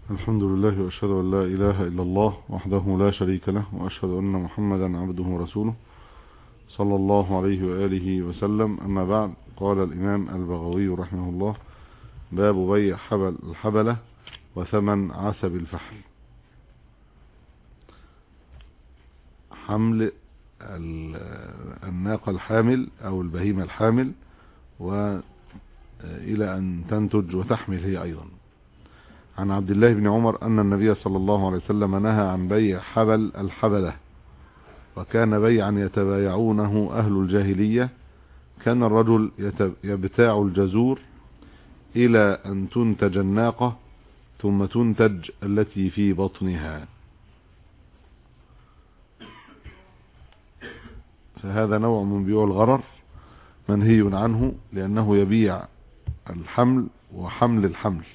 الحمد لله وأشهد أن لا إله إلا الله وحده لا شريك له وأشهد أن محمدا عبده ورسوله صلى الله عليه وآله وسلم أما بعد قال الإمام البغوي رحمه الله باب بيع حبل الحبلة وثمن عسب الفحل حمل الناقة الحامل أو البهيمة الحامل وإلى أن تنتج وتحمل هي أيضا عن عبد الله بن عمر أن النبي صلى الله عليه وسلم نهى عن بيع حبل الحبلة وكان بيعا يتبايعونه أهل الجاهلية كان الرجل يبتاع الجزور إلى أن تنتج الناقة ثم تنتج التي في بطنها فهذا نوع من بيوع الغرر منهي عنه لأنه يبيع الحمل وحمل الحمل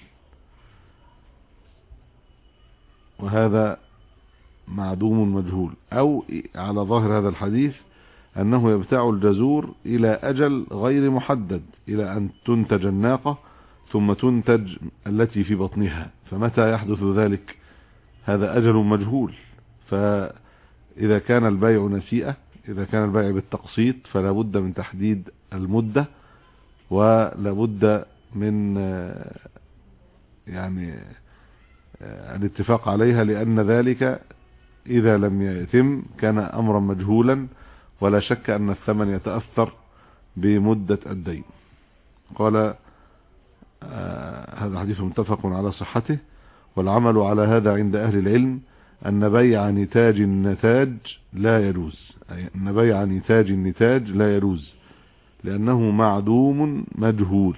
وهذا معدوم مجهول او على ظاهر هذا الحديث انه يبتاع الجزور الى اجل غير محدد الى ان تنتج الناقة ثم تنتج التي في بطنها فمتى يحدث ذلك هذا اجل مجهول فاذا كان البيع نسيئة اذا كان البيع بالتقسيط فلا بد من تحديد المدة ولا بد من يعني الاتفاق عليها لأن ذلك إذا لم يتم كان أمرا مجهولا ولا شك أن الثمن يتأثر بمدة الدين قال آه هذا حديث متفق على صحته والعمل على هذا عند أهل العلم أن بيع نتاج النتاج لا يجوز أي أن بيع نتاج النتاج لا يجوز لأنه معدوم مجهول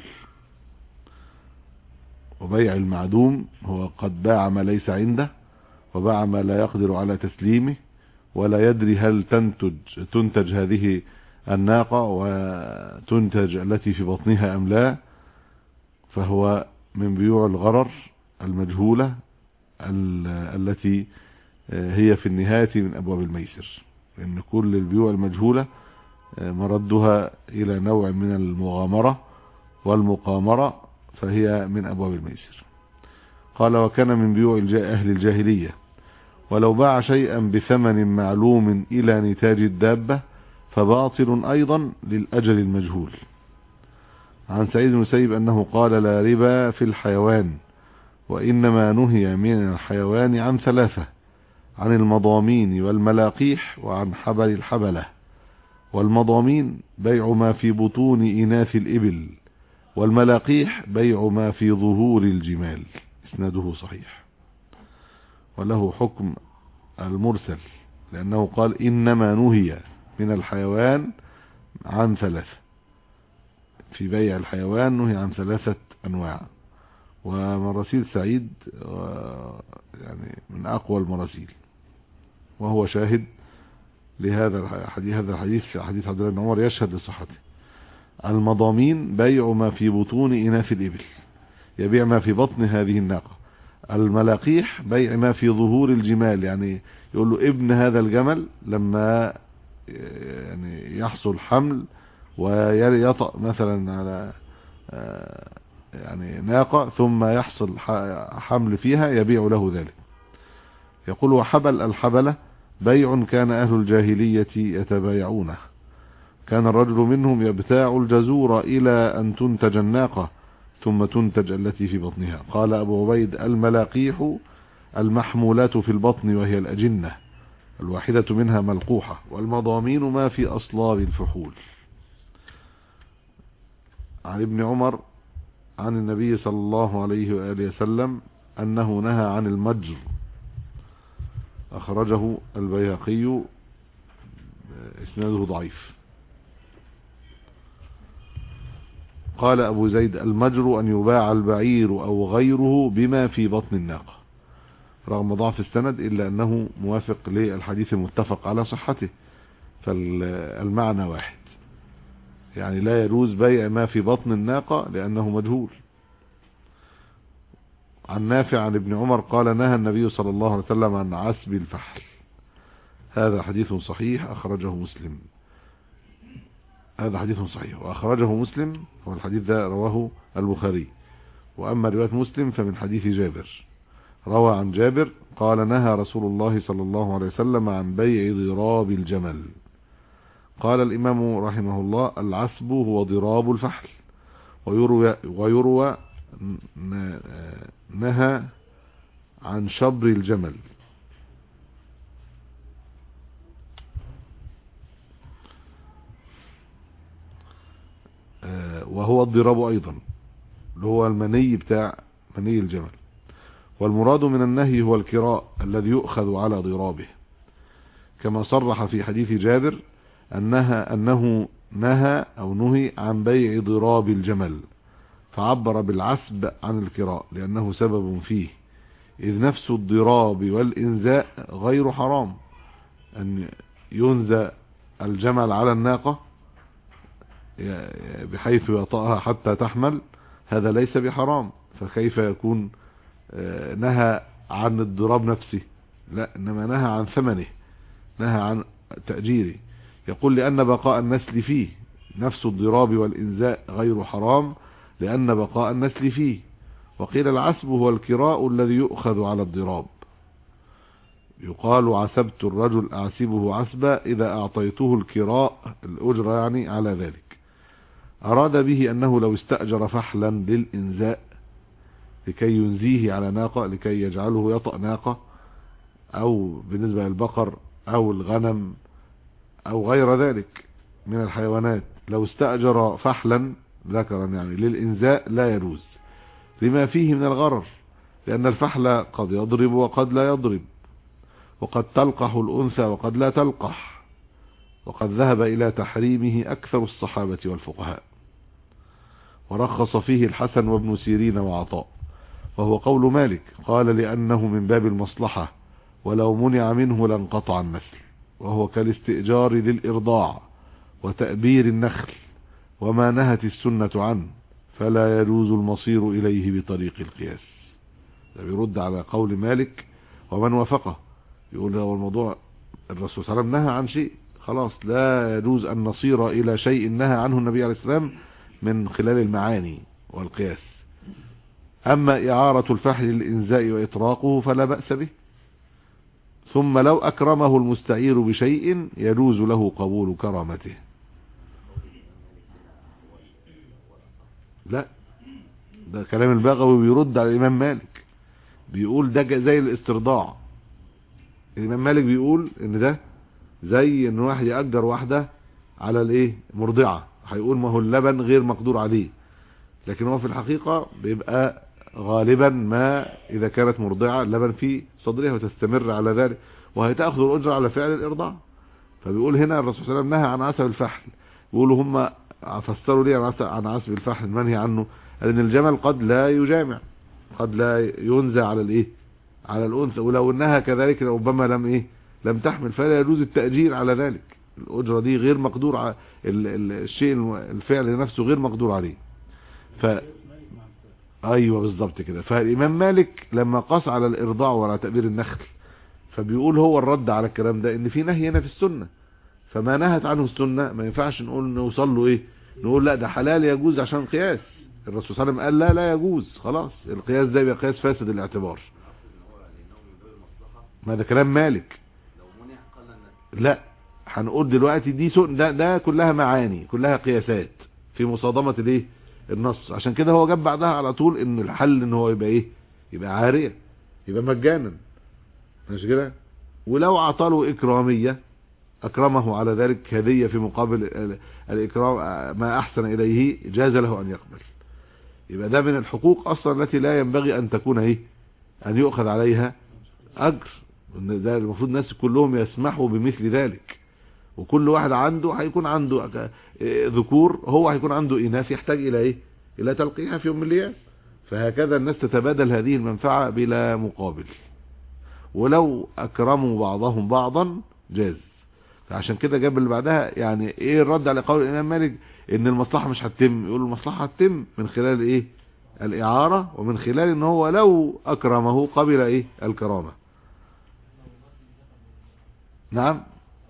وبيع المعدوم هو قد باع ما ليس عنده وباع ما لا يقدر على تسليمه ولا يدري هل تنتج تنتج هذه الناقة وتنتج التي في بطنها أم لا فهو من بيوع الغرر المجهولة التي هي في النهاية من أبواب الميسر لأن كل البيوع المجهولة مردها إلى نوع من المغامرة والمقامرة فهي من أبواب الميسر قال وكان من بيوع أهل الجاهلية ولو باع شيئا بثمن معلوم إلى نتاج الدابة فباطل أيضا للأجل المجهول عن سعيد بن سيب أنه قال لا ربا في الحيوان وإنما نهي من الحيوان عن ثلاثة عن المضامين والملاقيح وعن حبل الحبلة والمضامين بيع ما في بطون إناث الإبل والملاقيح بيع ما في ظهور الجمال اسناده صحيح وله حكم المرسل لأنه قال إنما نهي من الحيوان عن ثلاثة في بيع الحيوان نهي عن ثلاثة أنواع ومراسيل سعيد يعني من أقوى المراسيل وهو شاهد لهذا الحديث هذا الحديث حديث عبد الله بن عمر يشهد لصحته المضامين بيع ما في بطون إناث الإبل يبيع ما في بطن هذه الناقة الملاقيح بيع ما في ظهور الجمال يعني يقول له ابن هذا الجمل لما يعني يحصل حمل ويطأ مثلا على يعني ناقة ثم يحصل حمل فيها يبيع له ذلك يقول وحبل الحبلة بيع كان أهل الجاهلية يتبايعونه كان الرجل منهم يبتاع الجزور إلى أن تنتج الناقة ثم تنتج التي في بطنها قال أبو عبيد الملاقيح المحمولات في البطن وهي الأجنة الواحدة منها ملقوحة والمضامين ما في أصلاب الفحول عن ابن عمر عن النبي صلى الله عليه وآله وسلم أنه نهى عن المجر أخرجه البيهقي اسناده ضعيف قال أبو زيد المجر أن يباع البعير أو غيره بما في بطن الناقة رغم ضعف السند إلا أنه موافق للحديث المتفق على صحته فالمعنى واحد يعني لا يجوز بيع ما في بطن الناقة لأنه مجهول عن نافع عن ابن عمر قال نهى النبي صلى الله عليه وسلم عن عسب الفحل هذا حديث صحيح أخرجه مسلم هذا حديث صحيح وأخرجه مسلم والحديث ده رواه البخاري وأما رواية مسلم فمن حديث جابر روى عن جابر قال نهى رسول الله صلى الله عليه وسلم عن بيع ضراب الجمل قال الإمام رحمه الله العسب هو ضراب الفحل ويروى, ويروى نهى عن شبر الجمل آه، وهو الضراب ايضا اللي هو المني بتاع مني الجمل والمراد من النهي هو الكراء الذي يؤخذ على ضرابه كما صرح في حديث جابر أنها أنه نهى أو نهي عن بيع ضراب الجمل فعبر بالعسب عن الكراء لأنه سبب فيه إذ نفس الضراب والإنزاء غير حرام أن ينزى الجمل على الناقة بحيث يطأها حتى تحمل هذا ليس بحرام فكيف يكون آه، نهى عن الضراب نفسه لا إنما نهى عن ثمنه نهى عن تأجيره يقول لأن بقاء النسل فيه نفس الضراب والإنزاء غير حرام لأن بقاء النسل فيه وقيل العسب هو الكراء الذي يؤخذ على الضراب يقال عسبت الرجل أعسبه عسبا إذا أعطيته الكراء الأجرة يعني على ذلك أراد به أنه لو استأجر فحلا للإنزاء لكي ينزيه على ناقة لكي يجعله يطأ ناقة أو بالنسبة للبقر أو الغنم أو غير ذلك من الحيوانات لو استأجر فحلا ذكرا يعني للإنزاء لا يجوز لما فيه من الغرر لأن الفحل قد يضرب وقد لا يضرب وقد تلقح الأنثى وقد لا تلقح وقد ذهب إلى تحريمه أكثر الصحابة والفقهاء ورخص فيه الحسن وابن سيرين وعطاء وهو قول مالك قال لأنه من باب المصلحة ولو منع منه لانقطع النسل وهو كالاستئجار للإرضاع وتأبير النخل وما نهت السنة عنه فلا يجوز المصير إليه بطريق القياس ده بيرد على قول مالك ومن وافقه يقول هو الموضوع الرسول صلى الله عليه وسلم نهى عن شيء خلاص لا يجوز أن نصير إلى شيء نهى عنه النبي عليه السلام من خلال المعاني والقياس أما إعارة الفحل للإنزاء وإطراقه فلا بأس به ثم لو أكرمه المستعير بشيء يجوز له قبول كرامته لا ده كلام البغوي بيرد على الإمام مالك بيقول ده زي الاسترضاع الإمام مالك بيقول إن ده زي إن واحد يأجر واحدة على الإيه مرضعة هيقول ما هو اللبن غير مقدور عليه لكن هو في الحقيقة بيبقى غالبا ما إذا كانت مرضعة اللبن في صدرها وتستمر على ذلك وهي تأخذ الأجرة على فعل الإرضاع فبيقول هنا الرسول صلى الله عليه وسلم نهى عن عسب الفحل بيقولوا هم فسروا ليه عن عسب الفحل المنهي عنه لأن الجمل قد لا يجامع قد لا ينزع على الايه على الأنثى ولو انها كذلك ربما لم ايه لم تحمل فلا يجوز التأجير على ذلك الأجرة دي غير مقدور على الشيء الفعل نفسه غير مقدور عليه ف ايوه بالظبط كده فالامام مالك لما قاس على الارضاع وعلى تأبير النخل فبيقول هو الرد على الكلام ده ان في نهي هنا في السنة فما نهت عنه السنة ما ينفعش نقول نوصل له ايه نقول لا ده حلال يجوز عشان قياس الرسول صلى الله عليه وسلم قال لا لا يجوز خلاص القياس ده يبقى قياس فاسد الاعتبار ما ده كلام مالك لا هنقول دلوقتي دي سن ده, ده كلها معاني كلها قياسات في مصادمة الايه النص عشان كده هو جاب بعدها على طول ان الحل ان هو يبقى ايه يبقى عارية يبقى مجانا مش كده ولو عطاله اكرامية اكرمه على ذلك هدية في مقابل الاكرام ما احسن اليه جاز له ان يقبل يبقى ده من الحقوق اصلا التي لا ينبغي ان تكون ايه ان يؤخذ عليها اجر ده المفروض الناس كلهم يسمحوا بمثل ذلك وكل واحد عنده هيكون عنده ذكور هو هيكون عنده اناث يحتاج الى ايه الى تلقيها في يوم من الايام فهكذا الناس تتبادل هذه المنفعة بلا مقابل ولو اكرموا بعضهم بعضا جاز فعشان كده جاب اللي بعدها يعني ايه الرد على قول الامام مالك ان المصلحة مش هتتم يقول المصلحة هتتم من خلال ايه الاعارة ومن خلال ان هو لو اكرمه قبل ايه الكرامة نعم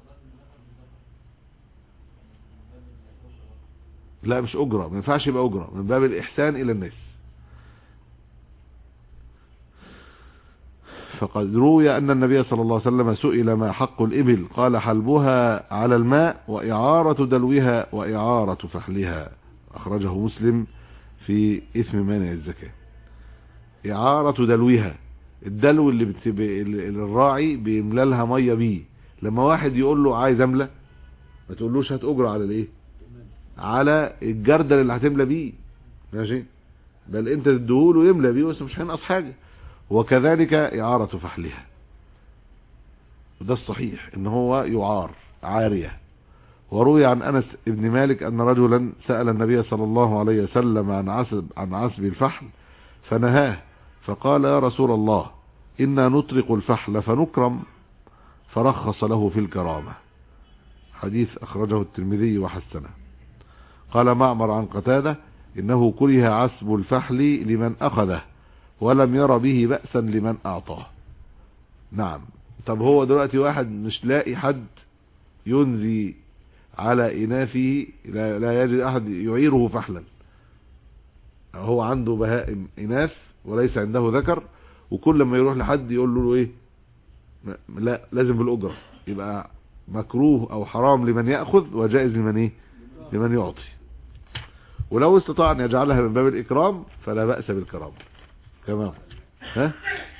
لا مش اجرة ما ينفعش يبقى اجرة من باب الاحسان الى الناس فقد روي أن النبي صلى الله عليه وسلم سئل ما حق الإبل قال حلبها على الماء وإعارة دلوها وإعارة فحلها أخرجه مسلم في إثم مانع الزكاة إعارة دلوها الدلو اللي, بتب... اللي الراعي بيملى لها ميه بيه لما واحد يقول له عايز املى ما تقولوش هات اجره على الايه على الجردل اللي هتملى بيه ماشي بل انت تديهوله يملى بيه بس مش هينقص حاجه وكذلك اعاره فحلها وده الصحيح ان هو يعار عاريه وروي عن انس بن مالك ان رجلا سال النبي صلى الله عليه وسلم عن عسب عن عسب الفحل فنهاه فقال يا رسول الله إنا نطرق الفحل فنكرم فرخص له في الكرامة حديث أخرجه الترمذي وحسنه قال معمر عن قتادة إنه كره عسب الفحل لمن أخذه ولم ير به بأسا لمن أعطاه نعم طب هو دلوقتي واحد مش لاقي حد ينزي على إنافه لا, لا يجد أحد يعيره فحلا هو عنده بهائم إناث وليس عنده ذكر وكل ما يروح لحد يقول له ايه لا لازم بالاجره يبقى مكروه او حرام لمن ياخذ وجائز لمن ايه لمن يعطي ولو استطاع ان يجعلها من باب الاكرام فلا باس بالكرامه كمان ها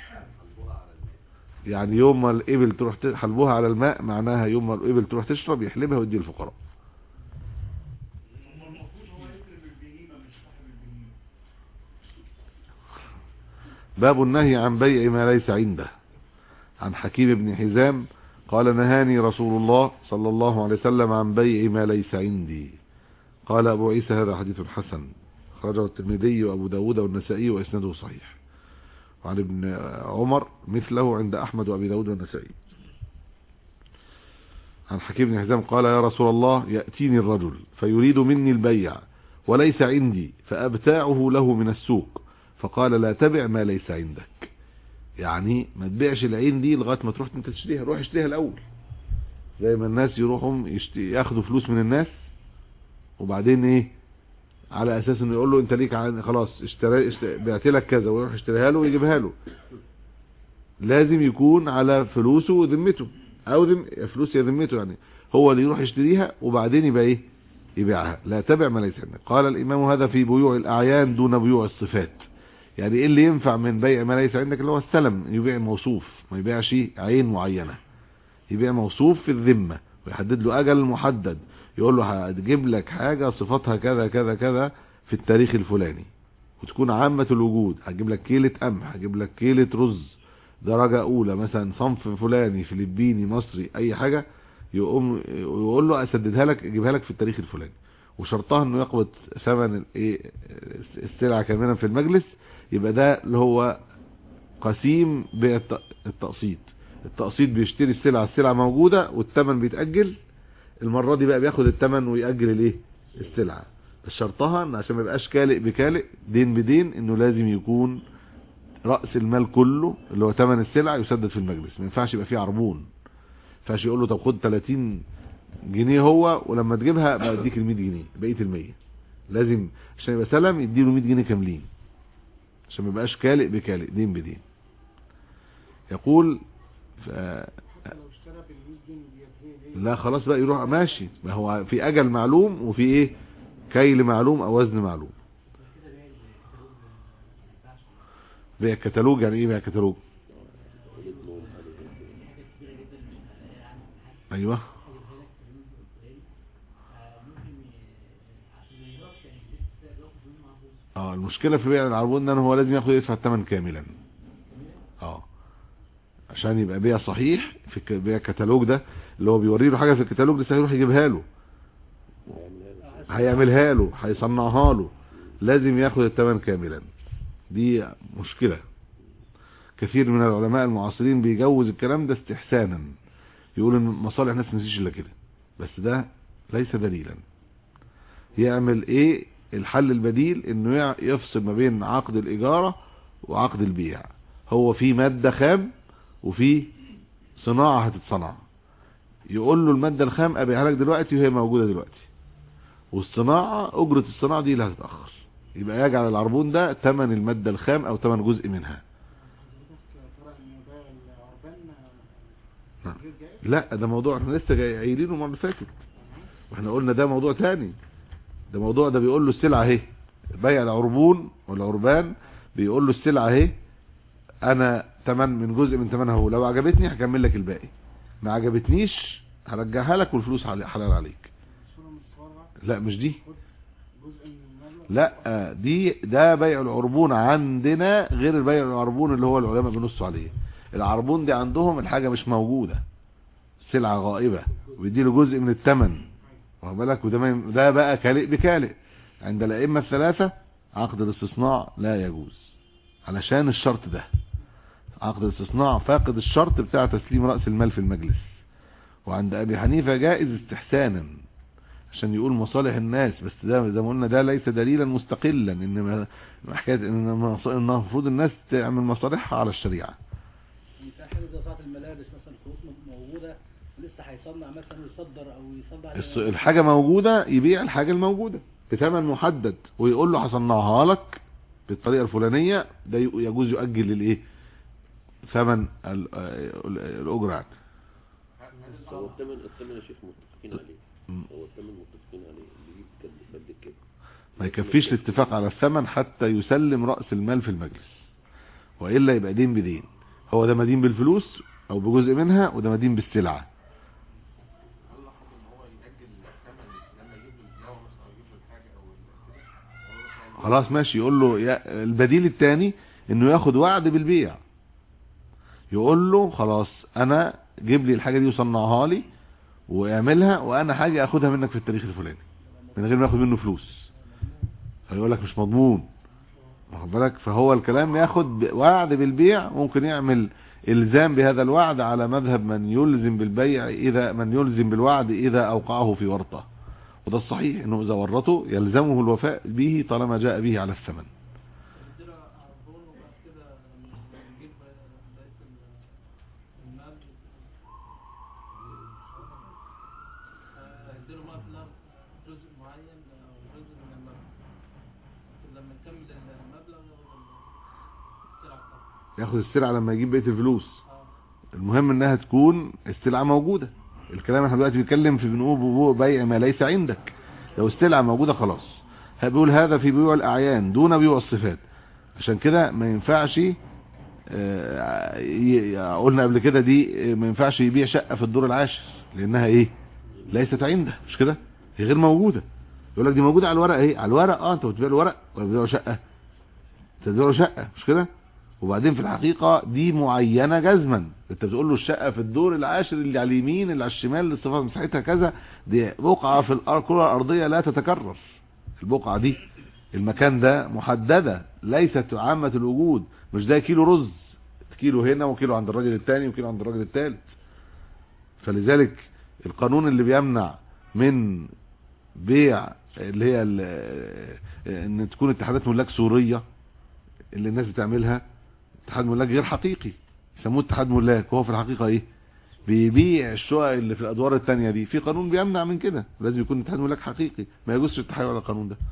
يعني يوم ما الابل تروح حلبوها على الماء معناها يوم ما الابل تروح تشرب يحلبها ويدي الفقراء باب النهي عن بيع ما ليس عنده عن حكيم بن حزام قال نهاني رسول الله صلى الله عليه وسلم عن بيع ما ليس عندي قال أبو عيسى هذا حديث حسن خرجه الترمذي وأبو داود والنسائي وإسناده صحيح وعن ابن عمر مثله عند أحمد وأبي داود والنسائي عن حكيم بن حزام قال يا رسول الله يأتيني الرجل فيريد مني البيع وليس عندي فأبتاعه له من السوق فقال لا تبع ما ليس عندك يعني ما تبيعش العين دي لغايه ما تروح انت تشتريها روح اشتريها الاول زي ما الناس يروحوا ياخدوا فلوس من الناس وبعدين ايه على اساس انه يقول له انت ليك عن خلاص اشتري اشتري بعت لك كذا ويروح يشتريها له ويجيبها له لازم يكون على فلوسه وذمته او ذم فلوس يا ذمته يعني هو اللي يروح يشتريها وبعدين يبقى ايه يبيعها لا تبع ما ليس عندك قال الامام هذا في بيوع الاعيان دون بيوع الصفات يعني ايه اللي ينفع من بيع ما ليس عندك اللي هو السلم يبيع موصوف ما يبيعش عين معينة يبيع موصوف في الذمة ويحدد له اجل محدد يقول له هتجيب لك حاجة صفاتها كذا كذا كذا في التاريخ الفلاني وتكون عامة الوجود هتجيب لك كيلة قمح هتجيب لك كيلة رز درجة اولى مثلا صنف فلاني فلبيني مصري اي حاجة يقوم يقول له اسددها لك اجيبها لك في التاريخ الفلاني وشرطها انه يقبض ثمن ايه السلعة كاملا في المجلس يبقى ده اللي هو قسيم بالتقسيط التقسيط بيشتري السلعة السلعة موجودة والثمن بيتأجل المرة دي بقى بياخد الثمن ويأجل الايه السلعة بس شرطها ان عشان ما يبقاش كالئ بكالئ دين بدين انه لازم يكون رأس المال كله اللي هو ثمن السلعة يسدد في المجلس ما ينفعش يبقى فيه عربون ما ينفعش يقول له طب خد 30 جنيه هو ولما تجيبها بقى اديك ال 100 جنيه بقيه ال 100 لازم عشان يبقى سلم يديله 100 جنيه كاملين عشان ما يبقاش كالئ بكالئ دين بدين يقول ف... لا خلاص بقى يروح ماشي ما هو في اجل معلوم وفي ايه كيل معلوم او وزن معلوم بيع كتالوج يعني ايه بيع كتالوج ايوه اه المشكله في بيع العربون ان هو لازم ياخد يدفع الثمن كاملا اه عشان يبقى بيع صحيح في بيع الكتالوج ده اللي هو بيوري له حاجه في الكتالوج لسه هيروح يجيبها له هيعملها له هيصنعها له لازم ياخد الثمن كاملا دي مشكله كثير من العلماء المعاصرين بيجوز الكلام ده استحسانا يقول ان مصالح الناس ما تمشيش الا كده بس ده ليس دليلا يعمل ايه الحل البديل انه يفصل ما بين عقد الاجارة وعقد البيع هو في مادة خام وفي صناعة هتتصنع يقول له المادة الخام ابيعها لك دلوقتي وهي موجودة دلوقتي والصناعة اجرة الصناعة دي اللي هتتأخر يبقى يجعل العربون ده تمن المادة الخام او تمن جزء منها ترى ان ده العربان نعم. غير جائز لا ده موضوع احنا لسه جاي قايلينه المره اللي فاتت واحنا قلنا ده موضوع تاني ده موضوع ده بيقول له السلعه اهي بيع العربون والعربان بيقول له السلعه اهي انا تمن من جزء من ثمنها هو لو عجبتني هكمل لك الباقي ما عجبتنيش هرجعها لك والفلوس حل- حلال عليك صورة من صورها لا مش دي جزء من المبلغ لا دي ده بيع العربون عندنا غير البيع العربون اللي هو العلماء بينصوا عليه العربون دي عندهم الحاجة مش موجودة سلعة غائبة ويديله جزء من الثمن واخد بالك وده ما ين- ده بقى كالئ بكالئ عند الأئمة الثلاثة عقد الاستصناع لا يجوز علشان الشرط ده عقد الاستصناع فاقد الشرط بتاع تسليم رأس المال في المجلس وعند أبي حنيفة جائز استحسانا عشان يقول مصالح الناس بس ده زي ما قلنا ده ليس دليلا مستقلا ان حكايه ان مص- إن المفروض الناس تعمل مصالحها على الشريعه مثال حاجه زي صناعه الملابس مثلا خروج موجوده ولسه هيصنع مثلا ويصدر او يصنع الس- الحاجه موجوده يبيع الحاجه الموجوده بثمن محدد ويقول له هصنعها لك بالطريقه الفلانيه ده ي- يجوز يؤجل للايه ثمن ال- ال- الاجره يعني. هو الثمن الثمن يا شيخ متفقين عليه مم. هو الثمن متفقين عليه اللي يجيب كد قد كده ما يكفيش الاتفاق على الثمن حتى يسلم رأس المال في المجلس وإلا يبقى دين بدين هو ده مدين بالفلوس أو بجزء منها وده مدين بالسلعة خلاص ماشي يقول له يا البديل الثاني انه ياخد وعد بالبيع يقول له خلاص انا جيب لي الحاجه دي وصنعها لي واعملها وانا حاجه اخدها منك في التاريخ الفلاني من غير ما ياخد منه فلوس فيقول لك مش مضمون واخد بالك فهو الكلام ياخد ب- وعد بالبيع ممكن يعمل الزام بهذا الوعد على مذهب من يلزم بالبيع اذا من يلزم بالوعد اذا اوقعه في ورطه وده الصحيح انه اذا ورطه يلزمه الوفاء به طالما جاء به على الثمن عندنا عربون وبعد كده نجيب بقية المال هيديله مبلغ جزء معين أو جزء من المبلغ لما نكمل المبلغ ياخد السلعة بتاعته ياخد السلعه لما يجيب بقيه الفلوس اه المهم انها تكون السلعه موجوده الكلام احنا دلوقتي بنتكلم في بنقول بيوع بيع ما ليس عندك لو السلعه موجوده خلاص بيقول هذا في بيوع الاعيان دون بيوع الصفات عشان كده ما ينفعش آه، ي- ي- قلنا قبل كده دي آه، ما ينفعش يبيع شقه في الدور العاشر لانها ايه ليست عنده مش كده هي غير موجوده يقول لك دي موجوده على الورق ايه على الورق اه انت بتبيع له ورق ولا بتبيع له شقه انت بتبيع له شقه مش كده وبعدين في الحقيقة دي معينة جزما انت بتقول له الشقة في الدور العاشر اللي على اليمين اللي على الشمال اللي صفات مساحتها كذا دي بقعة في الأر- الكرة الأرضية لا تتكرر البقعة دي المكان ده محددة ليست عامة الوجود مش ده كيلو رز كيلو هنا وكيلو عند الراجل الثاني وكيلو عند الراجل الثالث فلذلك القانون اللي بيمنع من بيع اللي هي ال- ان تكون اتحادات ملاك سورية اللي الناس بتعملها اتحاد ملاك غير حقيقي يسموه اتحاد ملاك وهو في الحقيقة ايه بيبيع الشقق اللي في الادوار التانية دي في قانون بيمنع من كده لازم يكون اتحاد ملاك حقيقي ما يجوزش التحايل على القانون ده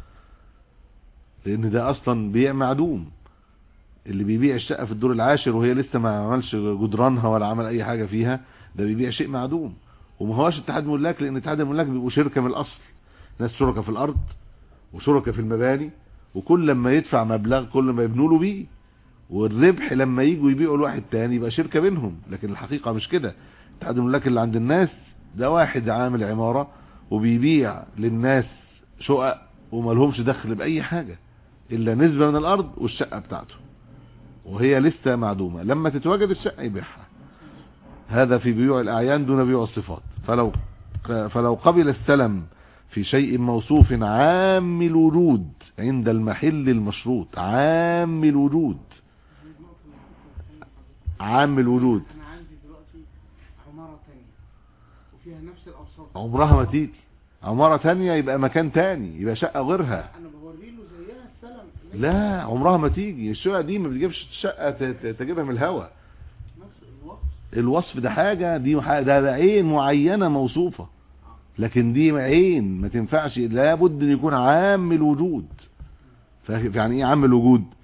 لان ده اصلا بيع معدوم اللي بيبيع الشقة في الدور العاشر وهي لسه ما عملش جدرانها ولا عمل اي حاجة فيها ده بيبيع شيء معدوم وما هوش اتحاد ملاك لان اتحاد الملاك بيبقوا شركة من الاصل ناس شركة في الارض وشركة في المباني وكل لما يدفع مبلغ كل ما يبنوا له بيه والربح لما يجوا يبيعوا لواحد تاني يبقى شركة بينهم لكن الحقيقة مش كده اتحاد الملاك اللي عند الناس ده واحد عامل عمارة وبيبيع للناس شقق وملهمش دخل بأي حاجة إلا نسبة من الأرض والشقة بتاعته وهي لسه معدومة لما تتواجد الشقة يبيعها هذا في بيوع الأعيان دون بيوع الصفات فلو فلو قبل السلم في شيء موصوف عام الوجود عند المحل المشروط عام الوجود دي النقطة اللي كنت بتكلم حضرتك. عام الوجود أنا عندي دلوقتي عمارة تانية وفيها نفس الأوصاف عمرها ما تيجي عمارة تانية يبقى مكان تاني يبقى شقة غيرها أنا بوري له زيها السلم لا عمرها ما تيجي الشقة دي ما بتجيبش شقة ت- ت- تجيبها من الهوا نفس الوصف الوصف ده حاجة دي حاجة ده, ده عين معينة موصوفة لكن دي عين ما تنفعش لابد ان يكون عام الوجود فا- يعني ايه عام الوجود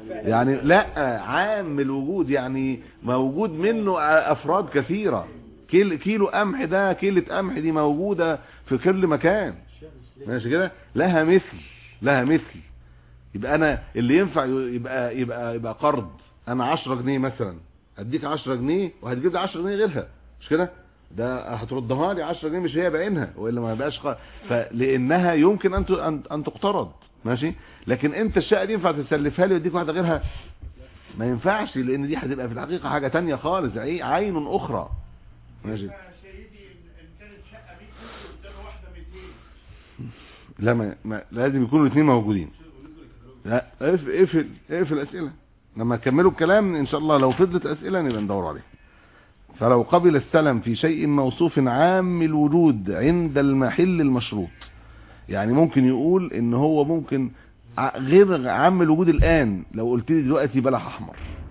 يعني لا عام الوجود يعني موجود منه افراد كثيرة كيل كيلو قمح ده كيلة قمح دي موجودة في كل مكان ماشي كده لها مثل لها مثل يبقى انا اللي ينفع يبقى يبقى يبقى قرض انا 10 جنيه مثلا اديك 10 جنيه وهتجيب لي 10 جنيه غيرها مش كده ده هتردها لي 10 جنيه مش هي بعينها والا ما يبقاش قرض فلانها يمكن ان ت- ان ان تقترض ماشي لكن انت الشقه دي ينفع تسلفها لي واديك واحده غيرها ما ينفعش لان دي هتبقى في الحقيقه حاجه تانية خالص عي- عين اخرى ماشي يا سيدي ان كانت شقه 100 متر قدام واحده 200 لا ما, ما لازم يكونوا الاثنين موجودين لا اقفل اقفل اقفل اسئله لما تكملوا الكلام ان شاء الله لو فضلت اسئله نبقى ندور عليها فلو قبل السلم في شيء موصوف عام الوجود عند المحل المشروط يعني ممكن يقول ان هو ممكن ع- غير عام الوجود الان لو قلت لي دلوقتي بلح احمر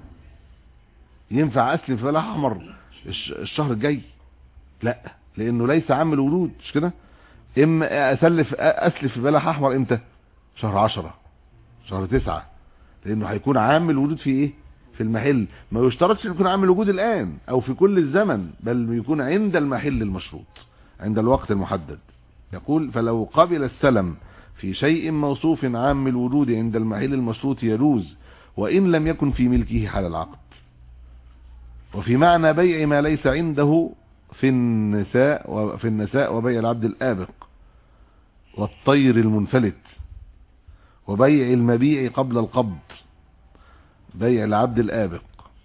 ينفع اسلم في بلح احمر الش- الشهر الجاي لا لانه ليس عام الوجود مش كده اما اسلف اسلف في بلح احمر امتى شهر عشرة شهر تسعة لانه هيكون عام الوجود في ايه في المحل ما يشترطش إنه يكون عام الوجود الان او في كل الزمن بل يكون عند المحل المشروط عند الوقت المحدد يقول فلو قبل السلم في شيء موصوف عام الوجود عند المحل المشروط يجوز وان لم يكن في ملكه حال العقد وفي معنى بيع ما ليس عنده في النساء وفي النساء وبيع العبد الآبق والطير المنفلت وبيع المبيع قبل القبض بيع العبد الآبق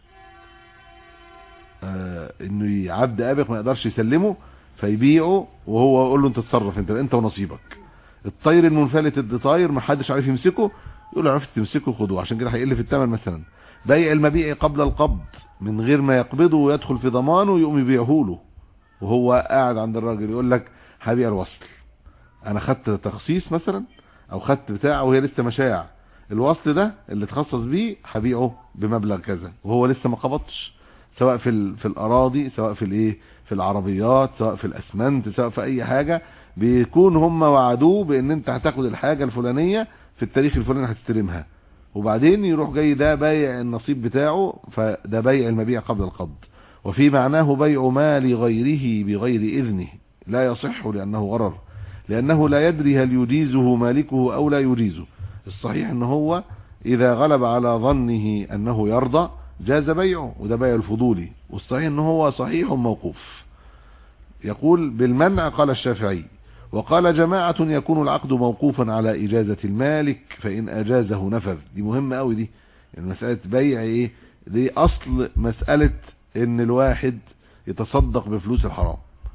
آه انه عبد آبق ما يقدرش يسلمه فيبيعه وهو يقول له انت تتصرف انت انت ونصيبك الطير المنفلت ده طاير ما حدش عارف يمسكه يقول له عرفت تمسكه خده عشان كده هيقل في الثمن مثلا بيع المبيع قبل القبض من غير ما يقبضه ويدخل في ضمانه يقوم يبيعه له وهو قاعد عند الراجل يقول لك هبيع الوصل انا خدت تخصيص مثلا او خدت بتاع وهي لسه مشاع الوصل ده اللي تخصص بيه هبيعه بمبلغ كذا وهو لسه ما قبضش سواء في ال- في الاراضي سواء في الايه في العربيات سواء في الاسمنت سواء في اي حاجه بيكون هم وعدوه بان انت هتاخد الحاجه الفلانيه في التاريخ الفلاني هتستلمها وبعدين يروح جاي ده بايع النصيب بتاعه فده بيع المبيع قبل القبض وفي معناه بيع مال غيره بغير إذنه لا يصح لأنه غرر لأنه لا يدري هل يجيزه مالكه أو لا يجيزه الصحيح أنه هو إذا غلب على ظنه أنه يرضى جاز بيعه وده بيع الفضولي والصحيح أنه هو صحيح موقوف يقول بالمنع قال الشافعي وقال جماعة يكون العقد موقوفا على إجازة المالك فإن أجازه نفذ دي مهمة قوي دي المسألة بيع إيه دي أصل مسألة إن الواحد يتصدق بفلوس الحرام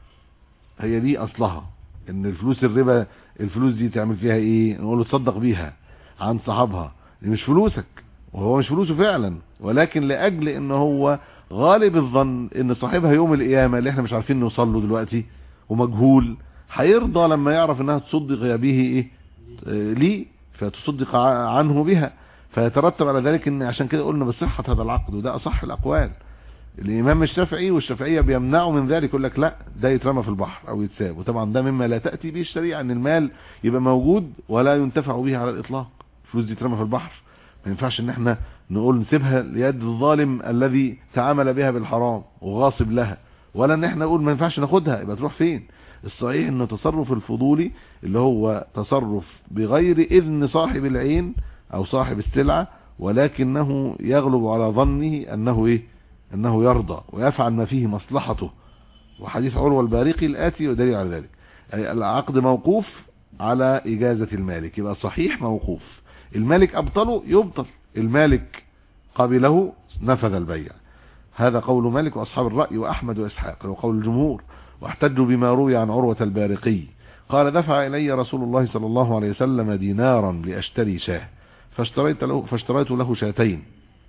هي دي أصلها إن الفلوس الربا الفلوس دي تعمل فيها إيه نقول له تصدق بيها عن صاحبها دي مش فلوسك وهو مش فلوسه فعلا ولكن لأجل إن هو غالب الظن إن صاحبها يوم القيامة اللي احنا مش عارفين نوصل له دلوقتي ومجهول هيرضى لما يعرف انها تصدق به ايه آه، ليه فتصدق ع- عنه بها فيترتب على ذلك ان عشان كده قلنا بصحة هذا العقد وده اصح الاقوال الامام الشافعي والشافعية بيمنعوا من ذلك يقول لك لا ده يترمى في البحر او يتساب وطبعا ده مما لا تأتي به الشريعة ان المال يبقى موجود ولا ينتفع به على الاطلاق الفلوس دي ترمى في البحر ما ينفعش ان احنا نقول نسيبها ليد الظالم الذي تعامل بها بالحرام وغاصب لها ولا ان احنا نقول ما ينفعش ناخدها يبقى تروح فين الصحيح ان تصرف الفضولي اللي هو تصرف بغير اذن صاحب العين او صاحب السلعة ولكنه يغلب على ظنه انه ايه انه يرضى ويفعل ما فيه مصلحته وحديث عروة البارقي الاتي ودليل على ذلك أي العقد موقوف على اجازة المالك يبقى صحيح موقوف المالك ابطله يبطل المالك قبله نفذ البيع هذا قول مالك واصحاب الرأي واحمد واسحاق وقول الجمهور واحتجوا بما روي عن عروة البارقي قال دفع إلي رسول الله صلى الله عليه وسلم دينارا لأشتري شاه فاشتريت له, فاشتريت له شاتين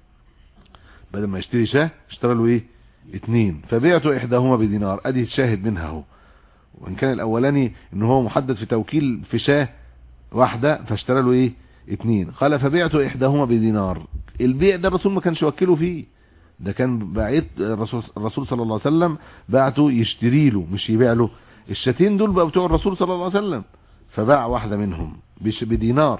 بدل ما يشتري شاه اشترى له ايه اتنين فبعت احداهما بدينار ادي الشاهد منها اهو وان كان الاولاني ان هو محدد في توكيل في شاه واحدة فاشترى له ايه اتنين قال فبعت احداهما بدينار البيع ده الرسول ما كانش وكله فيه ده كان بعت الرسول, الرسول صلى الله عليه وسلم بعته يشتري له مش يبيع له الشاتين دول بقى بتوع الرسول صلى الله عليه وسلم فباع واحدة منهم بش- بدينار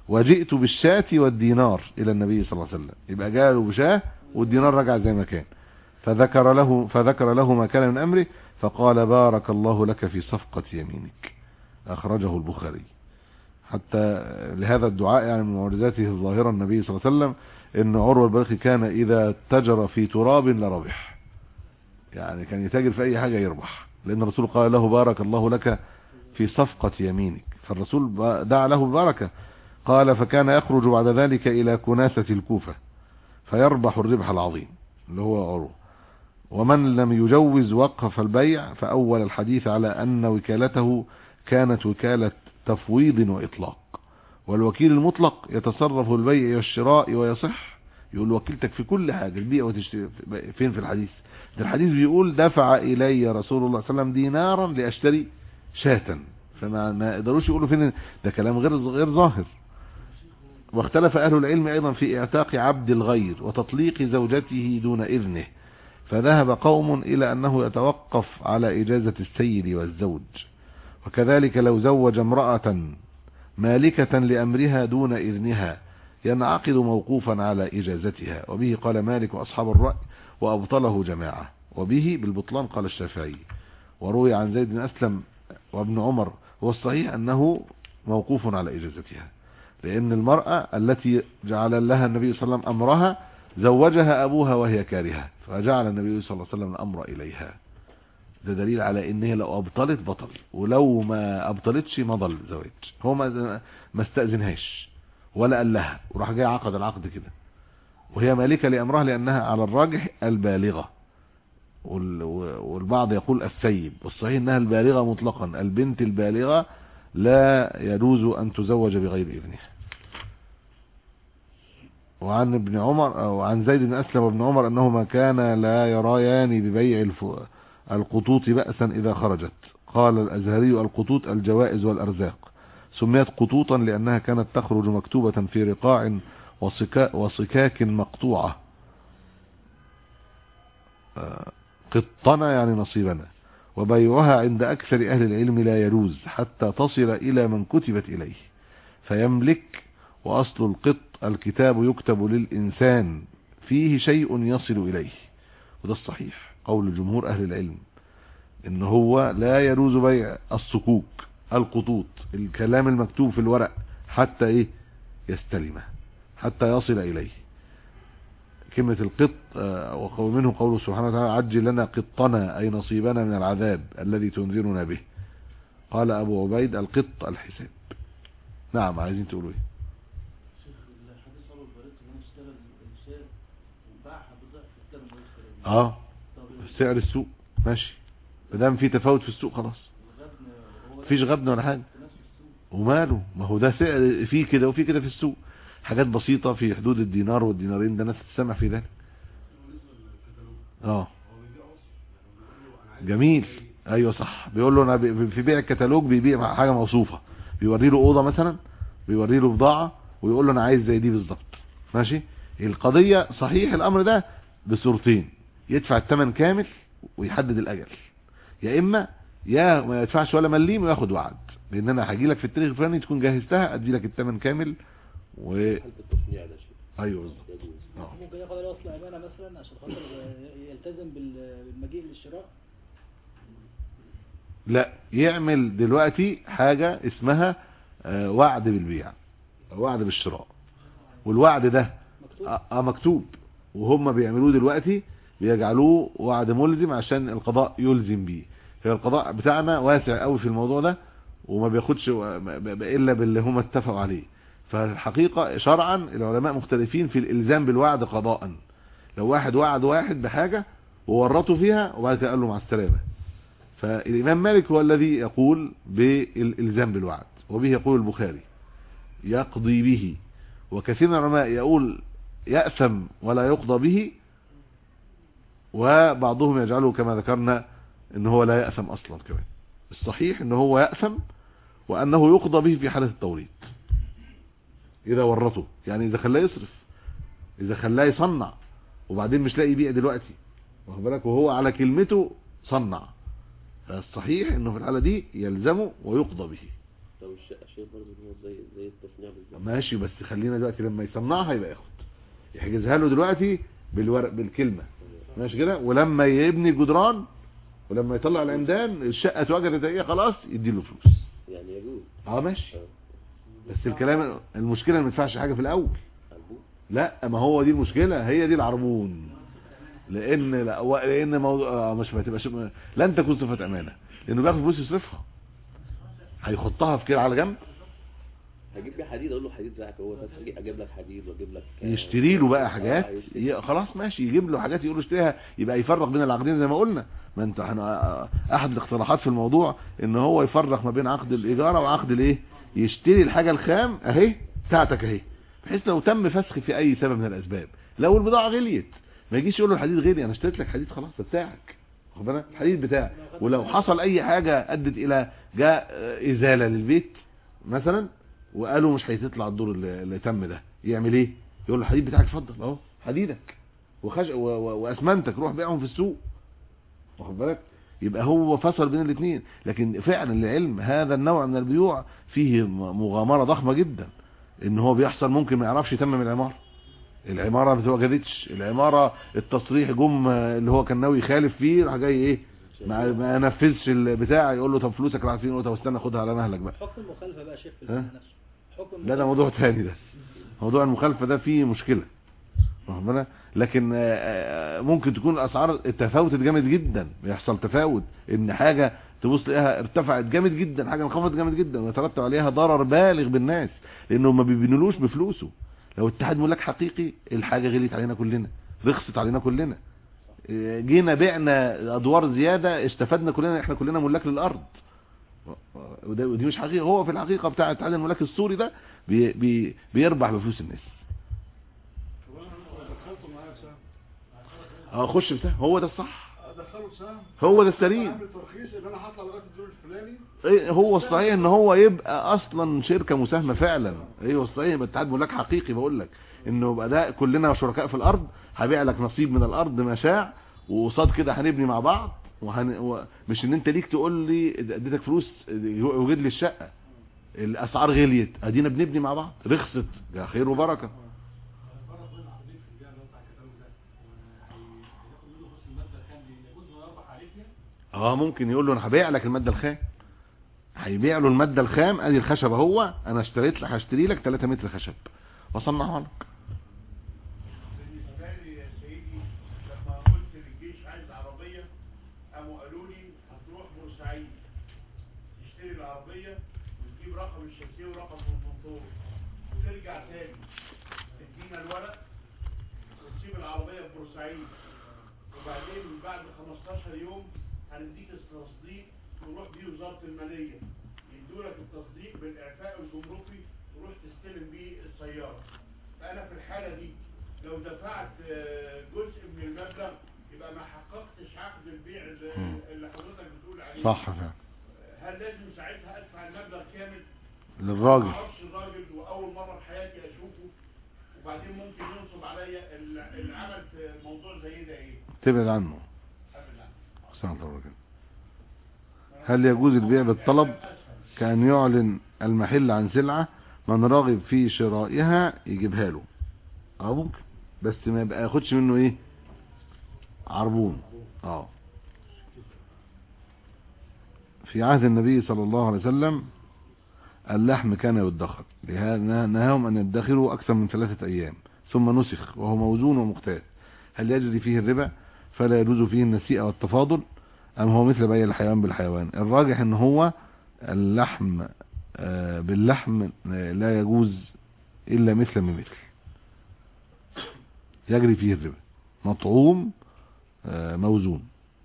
وجئت بالشاة والدينار الى النبي صلى الله عليه وسلم يبقى جاء بشاه والدينار رجع زي ما كان فذكر له فذكر له ما كان من امره فقال بارك الله لك في صفقة يمينك اخرجه البخاري حتى لهذا الدعاء يعني من معجزاته الظاهرة النبي صلى الله عليه وسلم ان عروة البلخي كان اذا تجر في تراب لربح يعني كان يتاجر في اي حاجة يربح لان الرسول قال له بارك الله لك في صفقة يمينك فالرسول دعا له ببركة قال فكان يخرج بعد ذلك الى كناسة الكوفة فيربح الربح العظيم اللي هو عروة ومن لم يجوز وقف البيع فأول الحديث على أن وكالته كانت وكالة تفويض وإطلاق والوكيل المطلق يتصرف في البيع والشراء ويصح يقول وكيلتك في كل حاجة البيع وتشتري فين في الحديث ده الحديث بيقول دفع إلي رسول الله صلى الله عليه وسلم دينارا لأشتري شاة فما ما يقدروش يقولوا فين ده كلام غير غير ظاهر واختلف أهل العلم أيضا في اعتاق عبد الغير وتطليق زوجته دون إذنه فذهب قوم إلى أنه يتوقف على إجازة السيد والزوج وكذلك لو زوج امرأة مالكة لأمرها دون إذنها ينعقد موقوفا على إجازتها وبه قال مالك وأصحاب الرأي وأبطله جماعة وبه بالبطلان قال الشافعي وروي عن زيد بن أسلم وابن عمر هو الصحيح أنه موقوف على إجازتها لأن المرأة التي جعل لها النبي صلى الله عليه وسلم أمرها زوجها أبوها وهي كارهة فجعل النبي صلى الله عليه وسلم الأمر إليها ده دليل على ان هي لو ابطلت بطل ولو ما ابطلتش مضى الزواج هو ما ما استأذنهاش ولا قال لها وراح جاي عقد العقد كده وهي مالكة لأمرها لأنها على الراجح البالغة وال- والبعض يقول السيب والصحيح انها البالغة مطلقا البنت البالغة لا يجوز ان تزوج بغير اذنها وعن ابن عمر او عن زيد بن اسلم وابن عمر انهما كانا لا يريان ببيع الف... القطوط بأسا اذا خرجت قال الازهري القطوط الجوائز والارزاق سميت قطوطا لانها كانت تخرج مكتوبة في رقاع وصكا... وصكاك مقطوعة آه، قطنا يعني نصيبنا وبيعها عند أكثر أهل العلم لا يجوز حتى تصل إلى من كتبت إليه فيملك وأصل القط الكتاب يكتب للإنسان فيه شيء يصل إليه وده الصحيح قول جمهور أهل العلم إن هو لا يجوز بيع الصكوك القطوط الكلام المكتوب في الورق حتى إيه يستلمه حتى يصل إليه كلمة القط آه، وقول منه قوله سبحانه وتعالى عجل لنا قطنا أي نصيبنا من العذاب الذي تنذرنا به قال أبو عبيد القط الحساب نعم عايزين تقولوا ايه شيخ الحديث قالوا البريد ان اشترى الشاة وباعها بضعف الثمن اللي هو اشترى بيه. اه طب سعر السوق ماشي ما دام في تفاوت في السوق خلاص الغبن هو مفيش غبن ولا حاجة في نفس السوق وماله ما هو ده سعر في كده وفي كده في السوق حاجات بسيطة في حدود الدينار والدينارين ده ناس تسمع في ذلك اه جميل ايوه صح بيقول له انا بي- في بيع الكتالوج بيبيع مع حاجه موصوفه بيوري له اوضه مثلا بيوري له بضاعه ويقول له انا عايز زي دي بالظبط ماشي القضيه صحيح الامر ده بصورتين يدفع الثمن كامل ويحدد الاجل يا اما يا ما يدفعش ولا مليم وياخد وعد بان انا هاجي لك في التاريخ الفلاني تكون جهزتها ادي لك الثمن كامل و حالة التصنيع ده شيء ايوه بالظبط يجوز آه. ممكن ياخد عليه وصل امانه مثلا عشان خاطر يلتزم بال- بالمجيء للشراء لا يعمل دلوقتي حاجة اسمها آه، وعد بالبيع أو وعد بالشراء والوعد ده مكتوب اه آه، مكتوب وهم بيعملوه دلوقتي بيجعلوه وعد ملزم عشان القضاء يلزم بيه فالقضاء بتاعنا واسع قوي في الموضوع ده وما بياخدش و- ب- ب- الا باللي هم اتفقوا عليه فالحقيقة شرعا العلماء مختلفين في الالزام بالوعد قضاء لو واحد وعد واحد بحاجة وورطه فيها وبعد كده قال له مع السلامة فالامام مالك هو الذي يقول بالالزام بالوعد وبه يقول البخاري يقضي به وكثير من العلماء يقول يأثم ولا يقضى به وبعضهم يجعله كما ذكرنا ان هو لا يأثم اصلا كمان الصحيح ان هو يأثم وانه يقضى به في حالة التوريط اذا ورطه يعني اذا خلاه يصرف اذا خلاه يصنع وبعدين مش لاقي يبيع دلوقتي واخد بالك وهو على كلمته صنع فالصحيح انه في الحالة دي يلزمه ويقضى به طب الشقة شيء برضه إن هو زي زي التصنيع بالظبط ماشي بس خلينا دلوقتي لما يصنعها يبقى ياخد يحجزها له دلوقتي بالورق بالكلمة ماشي كده ولما يبني الجدران ولما يطلع العمدان الشقة اتوجدت ايه خلاص يديله فلوس يعني يجوز اه ماشي اه بس الكلام المشكلة ما يدفعش حاجة في الاول عربون لا ما هو دي المشكلة هي دي العربون لان لا و- لان موضوع آه مش ما تبقاش لن تكون صفة امانة لانه بياخد فلوس يصرفها هيحطها في كده على جنب هجيب لي حديد اقول له حديد زيك هو بس أجي- اجيب لك حديد واجيب لك آه، يشتري له بقى آه، حاجات يشتري. ي- خلاص ماشي يجيب له حاجات يقول له اشتريها يبقى يفرق بين العقدين زي ما قلنا ما انت احنا احد الاقتراحات في الموضوع ان هو يفرق ما بين عقد الاجاره وعقد الايه يشتري الحاجه الخام اهي بتاعتك اهي بحيث لو تم فسخ في اي سبب من الاسباب لو البضاعه غليت ما يجيش يقول له الحديد غلي انا اشتريت لك حديد خلاص ده بتاعك واخد بالك الحديد بتاعك ولو حصل اي حاجه ادت الى جاء آه، ازاله للبيت مثلا وقالوا مش هتطلع الدور اللي اللي تم ده يعمل ايه يقول له الحديد بتاعك اتفضل اهو حديدك وخش و... و... واسمنتك روح بيعهم في السوق واخد بالك يبقى هو فصل بين الاثنين لكن فعلا العلم هذا النوع من البيوع فيه م- مغامره ضخمه جدا ان هو بيحصل ممكن ما يعرفش يتمم العماره العماره ما اتوجدتش العماره التصريح جم اللي هو كان ناوي يخالف فيه راح جاي ايه ما, ما نفذش البتاع يقول له طب فلوسك راح فين يقول له طب استنى خدها على مهلك بقى حكم المخالفه بقى يا شيخ في ها؟ المعنى نفسه حكم لا ده موضوع تاني ده موضوع المخالفة ده فيه مشكلة واخد بالك؟ لكن آه، آه، ممكن تكون الاسعار تفاوتت جامد جدا يحصل تفاوت ان حاجة تبص تلاقيها ارتفعت جامد جدا حاجة انخفضت جامد جدا ويترتب عليها ضرر بالغ بالناس لانه ما بيبنلوش بفلوسه لو اتحاد ملاك حقيقي الحاجة غليت علينا كلنا رخصت علينا كلنا آه، جينا بعنا ادوار زيادة استفدنا كلنا احنا كلنا ملاك للارض وده ودي مش حقيقة هو في الحقيقة بتاع اتحاد الملاك السوري ده بي بي بيربح بفلوس الناس دخلته معايا سهم اه خش بتاع هو ده الصح ادخله سهم هو ده السليم اعمل ترخيص ان انا هطلع لغايه الدور الفلاني ايه هو الصحيح ان هو يبقى اصلا شركة مساهمة فعلا ايوه الصحيح يبقى اتحاد ملاك حقيقي بقول لك انه يبقى ده كلنا شركاء في الارض هبيع لك نصيب من الارض ما شاع وقصاد كده هنبني مع بعض وهن... و... مش ان انت ليك تقول لي اديتك فلوس يوجد لي الشقة الاسعار غليت ادينا بنبني مع بعض رخصت ده خير وبركة الفرق بين العقدين في البيع اللي هو بتاع الكتالوج ده وهياخد منه فلوس المادة الخام دي يجوز انه يربح عليه فيها؟ اه ممكن يقول له انا هبيع لك المادة الخام هيبيع له المادة الخام ادي الخشب اهو انا اشتريت لك هشتري لك 3 متر خشب واصنعها لك بالنسبه لي يا سيدي لما قلت للجيش عايز عربيه قاموا قالوا لي هتروح بورسعيد تشتري العربيه وتجيب رقم الشاسيه ورقم الموتور وترجع تاني تدينا الورق وتسيب العربيه في بورسعيد وبعدين بعد 15 يوم هنديك التصديق تروح بيه وزاره الماليه يدولك التصديق بالاعفاء الجمركي تروح تستلم بيه السياره انا في الحاله دي لو دفعت آه، جزء من المبلغ يبقى ما حققتش عقد البيع اللي مم. اللي حضرتك بتقول عليه صح فعلا هل لازم ساعتها ادفع المبلغ كامل للراجل ما اعرفش الراجل واول مره في حياتي اشوفه وبعدين ممكن ينصب عليا ال- العمل في موضوع زي ده ايه تبعد عنه ابدا أحسن الله عليك. هل يجوز البيع بالطلب كأن يعلن المحل عن سلعة من راغب في شرائها يجيبها له اه ممكن بس ما يبقى ياخدش منه ايه عربون اه في عهد النبي صلى الله عليه وسلم اللحم كان يدخر لهذا نهاهم ان يدخروا اكثر من ثلاثة ايام ثم نسخ وهو موزون ومقتات هل يجري فيه الربا فلا يجوز فيه النسيئة والتفاضل ام هو مثل بيع الحيوان بالحيوان الراجح ان هو اللحم آه، باللحم آه، لا يجوز الا مثل بمثل يجري فيه الربا مطعوم آه، موزون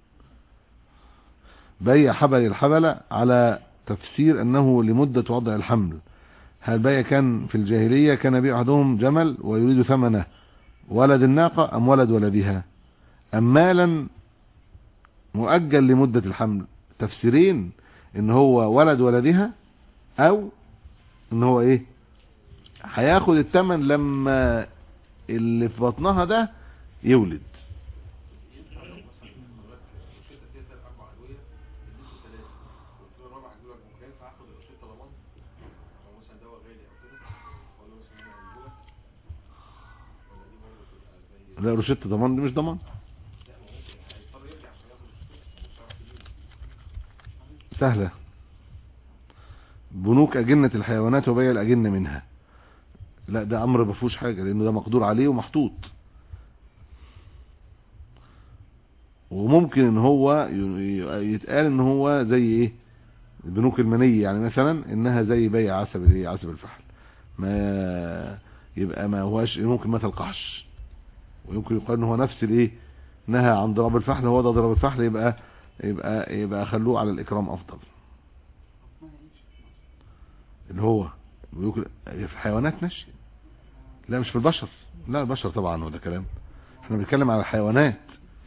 بيع حبل الحبل على تفسير انه لمدة وضع الحمل هل بيع كان في الجاهلية كان بيع احدهم جمل ويريد ثمنه ولد الناقة ام ولد ولدها ام مالا مؤجل لمدة الحمل تفسيرين ان هو ولد ولدها او ان هو ايه هياخد الثمن لما اللي في بطنها ده يولد لا روشته ضمان دي مش ضمان سهلة بنوك أجنة الحيوانات وبيع الأجنة منها لا ده أمر ما فيهوش حاجة لأنه ده مقدور عليه ومحطوط وممكن ان هو ي- يتقال ان هو زي ايه البنوك المنية يعني مثلا انها زي بيع عسب الايه عسب الفحل ما يبقى ما هواش ممكن مثل قحش ويمكن يقال ان هو نفس الايه نهى عن ضرب الفحل هو ده ضرب الفحل يبقى يبقى يبقى خلوه على الاكرام افضل اللي هو بيوكل في الحيوانات ماشي لا مش في البشر لا البشر طبعا هو ده كلام احنا بنتكلم على الحيوانات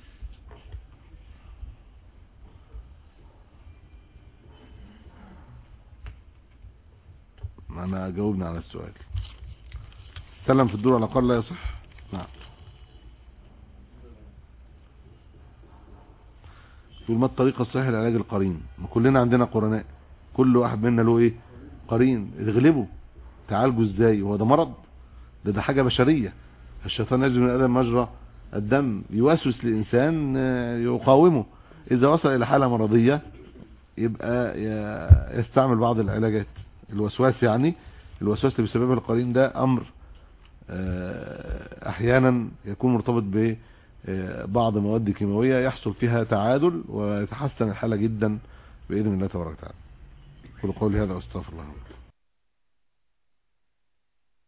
انا جاوبنا على السؤال سلم في الدور على الاقل لا يصح نعم يقول ما الطريقة الصحيحة لعلاج القرين ما كلنا عندنا قرناء كل واحد منا له ايه قرين اغلبه تعالجه ازاي هو ده مرض ده ده حاجة بشرية الشيطان يجري من الادم مجرى الدم يوسوس للانسان آه، يقاومه اذا وصل الى حالة مرضية يبقى ي- يستعمل بعض العلاجات الوسواس يعني الوسواس اللي بسببه القرين ده امر آه، احيانا يكون مرتبط ببعض مواد كيماوية يحصل فيها تعادل ويتحسن الحالة جدا بإذن الله تبارك وتعالى قولوا قولي هذا واستغفر الله لكم.